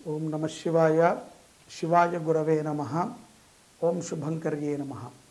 ఓం నమ శివాయ శివాయ గురవే నమ ఓం శుభంకర్యే నమ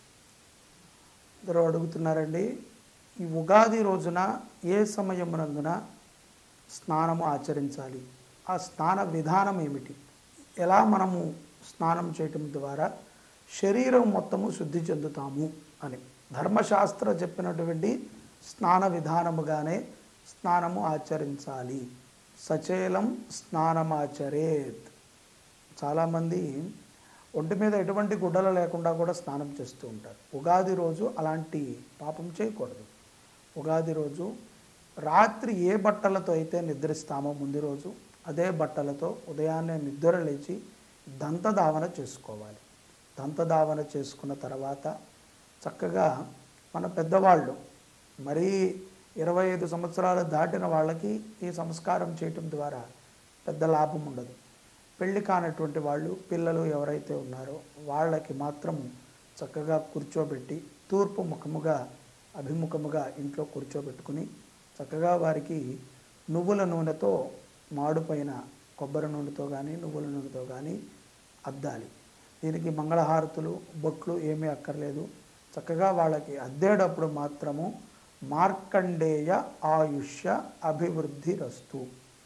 అందరూ అడుగుతున్నారండి ఈ ఉగాది రోజున ఏ సమయమునందున స్నానము ఆచరించాలి ఆ స్నాన విధానం ఏమిటి ఎలా మనము స్నానం చేయటం ద్వారా శరీరం మొత్తము శుద్ధి చెందుతాము అని ధర్మశాస్త్ర చెప్పినటువంటి స్నాన విధానముగానే స్నానము ఆచరించాలి సచేలం స్నానమాచరేత్ చాలామంది ఒంటి మీద ఎటువంటి గుడ్డలు లేకుండా కూడా స్నానం చేస్తూ ఉంటారు ఉగాది రోజు అలాంటి పాపం చేయకూడదు ఉగాది రోజు రాత్రి ఏ బట్టలతో అయితే నిద్రిస్తామో ముందు రోజు అదే బట్టలతో ఉదయాన్నే నిద్ర లేచి దంతధావన చేసుకోవాలి దంతధావన చేసుకున్న తర్వాత చక్కగా మన పెద్దవాళ్ళు మరీ ఇరవై ఐదు సంవత్సరాలు దాటిన వాళ్ళకి ఈ సంస్కారం చేయటం ద్వారా పెద్ద లాభం ఉండదు పెళ్లి కానటువంటి వాళ్ళు పిల్లలు ఎవరైతే ఉన్నారో వాళ్ళకి మాత్రం చక్కగా కూర్చోబెట్టి తూర్పు ముఖముగా అభిముఖముగా ఇంట్లో కూర్చోబెట్టుకుని చక్కగా వారికి నువ్వుల నూనెతో మాడుపైన కొబ్బరి నూనెతో కానీ నువ్వుల నూనెతో కానీ అద్దాలి దీనికి మంగళహారతులు బొట్లు ఏమీ అక్కర్లేదు చక్కగా వాళ్ళకి అద్దేటప్పుడు మాత్రము మార్కండేయ ఆయుష్య అభివృద్ధి రస్తు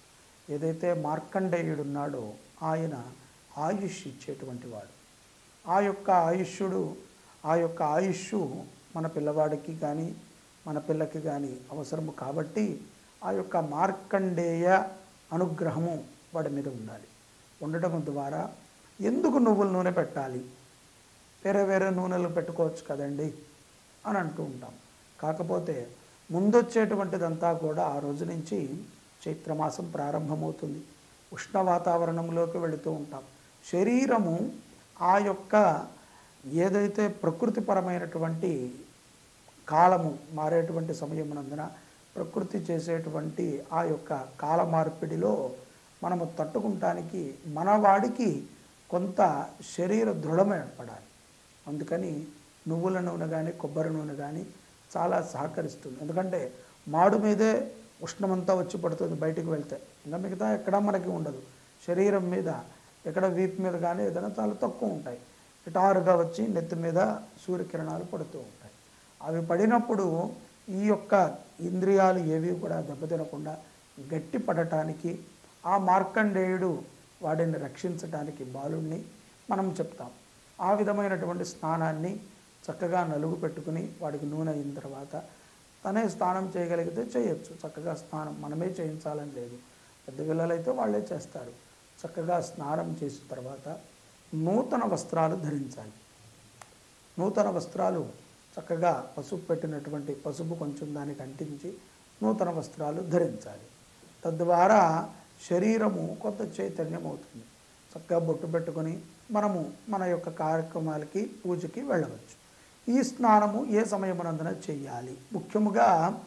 ఏదైతే మార్కండేయుడు ఉన్నాడో ఆయన ఆయుష్ ఇచ్చేటువంటి వాడు ఆ యొక్క ఆయుష్యుడు ఆ యొక్క ఆయుష్ మన పిల్లవాడికి కానీ మన పిల్లకి కానీ అవసరము కాబట్టి ఆ యొక్క మార్కండేయ అనుగ్రహము వాడి మీద ఉండాలి ఉండటం ద్వారా ఎందుకు నువ్వుల నూనె పెట్టాలి వేరే వేరే నూనెలు పెట్టుకోవచ్చు కదండి అని అంటూ ఉంటాం కాకపోతే ముందొచ్చేటువంటిదంతా కూడా ఆ రోజు నుంచి చైత్రమాసం ప్రారంభమవుతుంది ఉష్ణ వాతావరణంలోకి వెళుతూ ఉంటాం శరీరము ఆ యొక్క ఏదైతే ప్రకృతిపరమైనటువంటి కాలము మారేటువంటి సమయమునందున ప్రకృతి చేసేటువంటి ఆ యొక్క కాల మార్పిడిలో మనము తట్టుకుంటానికి మనవాడికి కొంత శరీర దృఢం ఏర్పడాలి అందుకని నువ్వుల నూనె కానీ కొబ్బరి నూనె కానీ చాలా సహకరిస్తుంది ఎందుకంటే మాడు మీదే ఉష్ణమంతా వచ్చి పడుతుంది బయటికి వెళ్తే ఇంకా మిగతా ఎక్కడ మనకి ఉండదు శరీరం మీద ఎక్కడ వీపు మీద కానీ ఏదైనా చాలా తక్కువ ఉంటాయి ఇటారుగా వచ్చి నెత్తి మీద సూర్యకిరణాలు పడుతూ ఉంటాయి అవి పడినప్పుడు ఈ యొక్క ఇంద్రియాలు ఏవి కూడా దెబ్బతినకుండా గట్టి పడటానికి ఆ మార్కండేయుడు వాడిని రక్షించడానికి బాలుణ్ణి మనం చెప్తాం ఆ విధమైనటువంటి స్నానాన్ని చక్కగా నలుగు పెట్టుకుని వాడికి నూనె అయిన తర్వాత తనే స్నానం చేయగలిగితే చేయొచ్చు చక్కగా స్నానం మనమే చేయించాలని లేదు పెద్ద పిల్లలైతే వాళ్ళే చేస్తారు చక్కగా స్నానం చేసిన తర్వాత నూతన వస్త్రాలు ధరించాలి నూతన వస్త్రాలు చక్కగా పసుపు పెట్టినటువంటి పసుపు కొంచెం దానికి అంటించి నూతన వస్త్రాలు ధరించాలి తద్వారా శరీరము కొంత చైతన్యం అవుతుంది చక్కగా బొట్టు పెట్టుకొని మనము మన యొక్క కార్యక్రమాలకి పూజకి వెళ్ళవచ్చు ఈ స్నానము ఏ సమయమునందున చేయాలి ముఖ్యముగా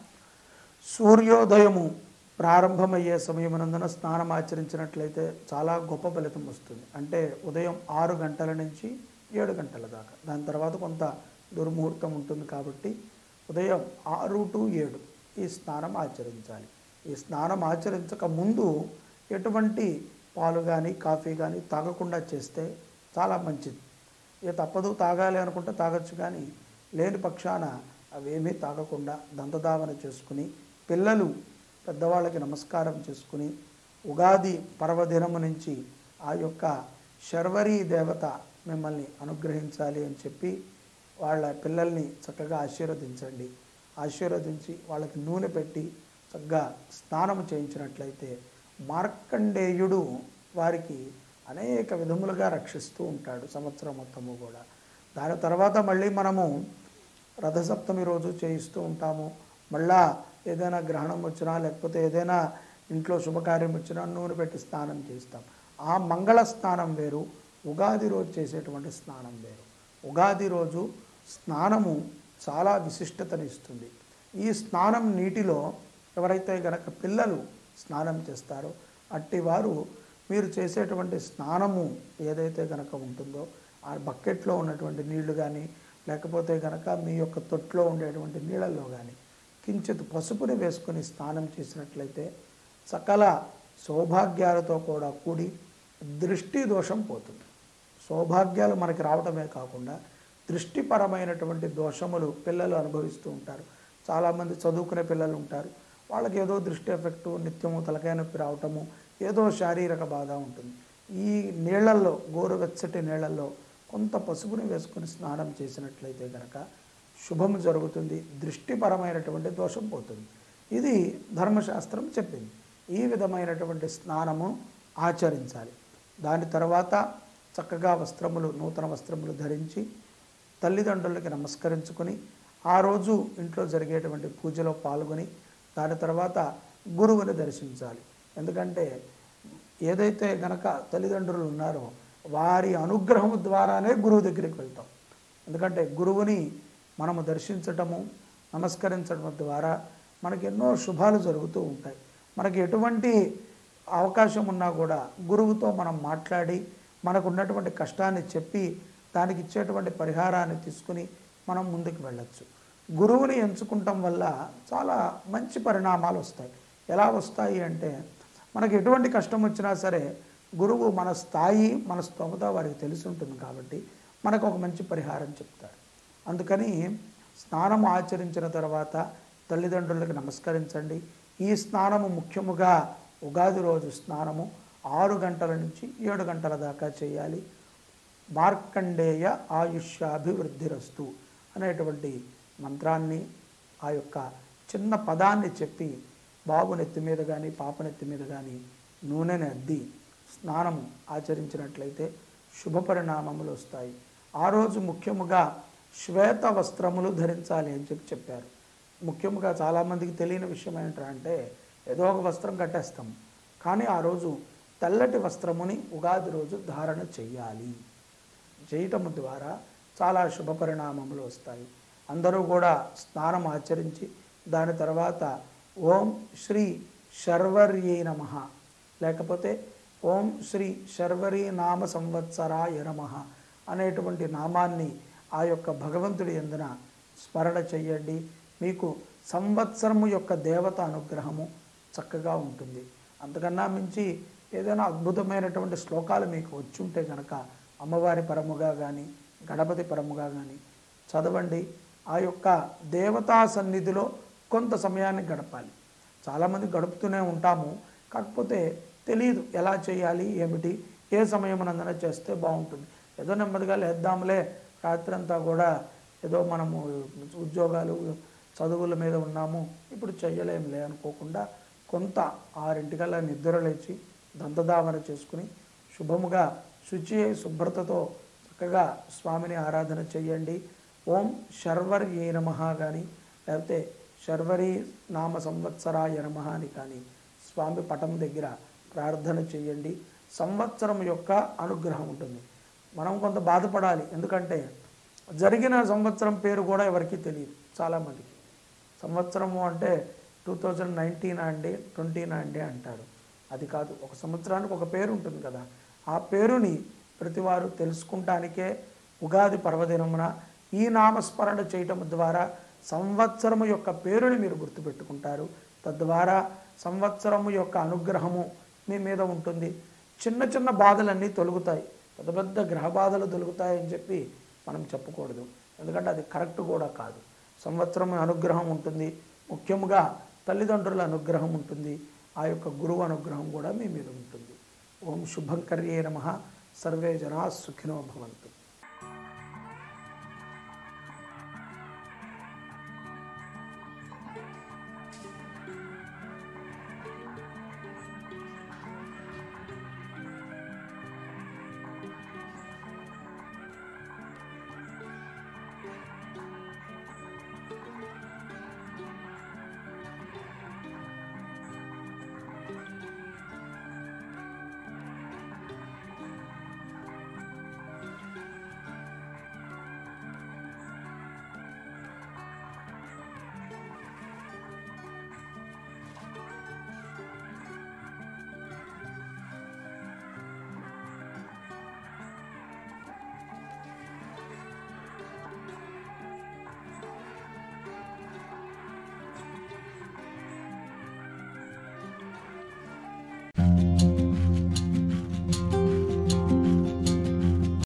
సూర్యోదయము ప్రారంభమయ్యే సమయమునందున స్నానం ఆచరించినట్లయితే చాలా గొప్ప ఫలితం వస్తుంది అంటే ఉదయం ఆరు గంటల నుంచి ఏడు గంటల దాకా దాని తర్వాత కొంత దుర్ముహూర్తం ఉంటుంది కాబట్టి ఉదయం ఆరు టు ఏడు ఈ స్నానం ఆచరించాలి ఈ స్నానం ఆచరించక ముందు ఎటువంటి పాలు కానీ కాఫీ కానీ తాగకుండా చేస్తే చాలా మంచిది ఏ తప్పదు తాగాలి అనుకుంటే తాగొచ్చు కానీ లేని పక్షాన అవేమీ తాగకుండా దంతధావన చేసుకుని పిల్లలు పెద్దవాళ్ళకి నమస్కారం చేసుకుని ఉగాది పర్వదినము నుంచి ఆ యొక్క శర్వరీ దేవత మిమ్మల్ని అనుగ్రహించాలి అని చెప్పి వాళ్ళ పిల్లల్ని చక్కగా ఆశీర్వదించండి ఆశీర్వదించి వాళ్ళకి నూనె పెట్టి చక్కగా స్నానం చేయించినట్లయితే మార్కండేయుడు వారికి అనేక విధములుగా రక్షిస్తూ ఉంటాడు సంవత్సరం మొత్తము కూడా దాని తర్వాత మళ్ళీ మనము రథసప్తమి రోజు చేయిస్తూ ఉంటాము మళ్ళా ఏదైనా గ్రహణం వచ్చినా లేకపోతే ఏదైనా ఇంట్లో శుభకార్యం వచ్చినా నూనె పెట్టి స్నానం చేస్తాం ఆ మంగళ స్నానం వేరు ఉగాది రోజు చేసేటువంటి స్నానం వేరు ఉగాది రోజు స్నానము చాలా విశిష్టతని ఇస్తుంది ఈ స్నానం నీటిలో ఎవరైతే గనక పిల్లలు స్నానం చేస్తారో అట్టి వారు మీరు చేసేటువంటి స్నానము ఏదైతే గనక ఉంటుందో ఆ బకెట్లో ఉన్నటువంటి నీళ్లు కానీ లేకపోతే గనక మీ యొక్క తొట్లో ఉండేటువంటి నీళ్ళల్లో కానీ కించిత్ పసుపుని వేసుకొని స్నానం చేసినట్లయితే సకల సౌభాగ్యాలతో కూడా కూడి దృష్టి దోషం పోతుంది సౌభాగ్యాలు మనకి రావటమే కాకుండా దృష్టిపరమైనటువంటి దోషములు పిల్లలు అనుభవిస్తూ ఉంటారు చాలామంది చదువుకునే పిల్లలు ఉంటారు వాళ్ళకి ఏదో దృష్టి ఎఫెక్టు నిత్యము తలకాయ నొప్పి రావటము ఏదో శారీరక బాధ ఉంటుంది ఈ నీళ్ళల్లో గోరువెచ్చటి నీళ్ళల్లో కొంత పసుపుని వేసుకుని స్నానం చేసినట్లయితే కనుక శుభము జరుగుతుంది దృష్టిపరమైనటువంటి దోషం పోతుంది ఇది ధర్మశాస్త్రం చెప్పింది ఈ విధమైనటువంటి స్నానము ఆచరించాలి దాని తర్వాత చక్కగా వస్త్రములు నూతన వస్త్రములు ధరించి తల్లిదండ్రులకి నమస్కరించుకొని ఆ రోజు ఇంట్లో జరిగేటువంటి పూజలో పాల్గొని దాని తర్వాత గురువుని దర్శించాలి ఎందుకంటే ఏదైతే గనక తల్లిదండ్రులు ఉన్నారో వారి అనుగ్రహం ద్వారానే గురువు దగ్గరికి వెళ్తాం ఎందుకంటే గురువుని మనము దర్శించటము నమస్కరించడం ద్వారా మనకి ఎన్నో శుభాలు జరుగుతూ ఉంటాయి మనకి ఎటువంటి అవకాశం ఉన్నా కూడా గురువుతో మనం మాట్లాడి మనకు ఉన్నటువంటి కష్టాన్ని చెప్పి దానికి ఇచ్చేటువంటి పరిహారాన్ని తీసుకుని మనం ముందుకు వెళ్ళొచ్చు గురువుని ఎంచుకుంటాం వల్ల చాలా మంచి పరిణామాలు వస్తాయి ఎలా వస్తాయి అంటే మనకి ఎటువంటి కష్టం వచ్చినా సరే గురువు మన స్థాయి మన స్తోమత వారికి తెలిసి ఉంటుంది కాబట్టి మనకు ఒక మంచి పరిహారం చెప్తారు అందుకని స్నానం ఆచరించిన తర్వాత తల్లిదండ్రులకు నమస్కరించండి ఈ స్నానము ముఖ్యముగా ఉగాది రోజు స్నానము ఆరు గంటల నుంచి ఏడు గంటల దాకా చేయాలి మార్కండేయ ఆయుష్యాభివృద్ధిరస్తు అనేటువంటి మంత్రాన్ని ఆ యొక్క చిన్న పదాన్ని చెప్పి బాబు నెత్తి మీద కానీ పాప నెత్తి మీద కానీ నూనెని అద్ది స్నానము ఆచరించినట్లయితే శుభ పరిణామములు వస్తాయి ఆ రోజు ముఖ్యముగా శ్వేత వస్త్రములు ధరించాలి అని చెప్పి చెప్పారు ముఖ్యంగా చాలామందికి తెలియని విషయం ఏంటంటే ఏదో ఒక వస్త్రం కట్టేస్తాం కానీ ఆ రోజు తెల్లటి వస్త్రముని ఉగాది రోజు ధారణ చెయ్యాలి చేయటం ద్వారా చాలా శుభ పరిణామములు వస్తాయి అందరూ కూడా స్నానం ఆచరించి దాని తర్వాత ఓం శ్రీ శర్వర్యై నమ లేకపోతే ఓం శ్రీ శర్వరీ నామ సంవత్సరాయ నమ అనేటువంటి నామాన్ని ఆ యొక్క భగవంతుడి ఎందున స్మరణ చెయ్యండి మీకు సంవత్సరము యొక్క దేవత అనుగ్రహము చక్కగా ఉంటుంది అంతకన్నా మించి ఏదైనా అద్భుతమైనటువంటి శ్లోకాలు మీకు వచ్చి ఉంటే కనుక అమ్మవారి పరముగా కానీ గణపతి పరముగా కానీ చదవండి ఆ యొక్క దేవతా సన్నిధిలో కొంత సమయాన్ని గడపాలి చాలామంది గడుపుతూనే ఉంటాము కాకపోతే తెలియదు ఎలా చేయాలి ఏమిటి ఏ సమయమునందన చేస్తే బాగుంటుంది ఏదో నెమ్మదిగా లేద్దాంలే రాత్రంతా కూడా ఏదో మనము ఉద్యోగాలు చదువుల మీద ఉన్నాము ఇప్పుడు చెయ్యలేంలే అనుకోకుండా కొంత ఆరింటికల్లా నిద్ర లేచి దంతధావన చేసుకుని శుభముగా శుచి అయి శుభ్రతతో చక్కగా స్వామిని ఆరాధన చేయండి ఓం శర్వర్యే నమ కానీ లేకపోతే శర్వరి నామ సంవత్సరాయ నమ అని కానీ స్వామి పటం దగ్గర ప్రార్థన చేయండి సంవత్సరం యొక్క అనుగ్రహం ఉంటుంది మనం కొంత బాధపడాలి ఎందుకంటే జరిగిన సంవత్సరం పేరు కూడా ఎవరికీ తెలియదు చాలామందికి సంవత్సరము అంటే టూ థౌజండ్ నైన్టీన్ అండి ట్వంటీన్ అండి అంటారు అది కాదు ఒక సంవత్సరానికి ఒక పేరు ఉంటుంది కదా ఆ పేరుని ప్రతివారు తెలుసుకుంటానికే ఉగాది పర్వదినమున ఈ నామస్మరణ చేయటం ద్వారా సంవత్సరము యొక్క పేరుని మీరు గుర్తుపెట్టుకుంటారు తద్వారా సంవత్సరము యొక్క అనుగ్రహము మీ మీద ఉంటుంది చిన్న చిన్న బాధలన్నీ తొలుగుతాయి పెద్ద పెద్ద గ్రహ బాధలు తొలుగుతాయని చెప్పి మనం చెప్పకూడదు ఎందుకంటే అది కరెక్ట్ కూడా కాదు సంవత్సరం అనుగ్రహం ఉంటుంది ముఖ్యంగా తల్లిదండ్రుల అనుగ్రహం ఉంటుంది ఆ యొక్క గురువు అనుగ్రహం కూడా మీ మీద ఉంటుంది ఓం శుభంకర్యే నమ సర్వే జనా సుఖినో భవంతు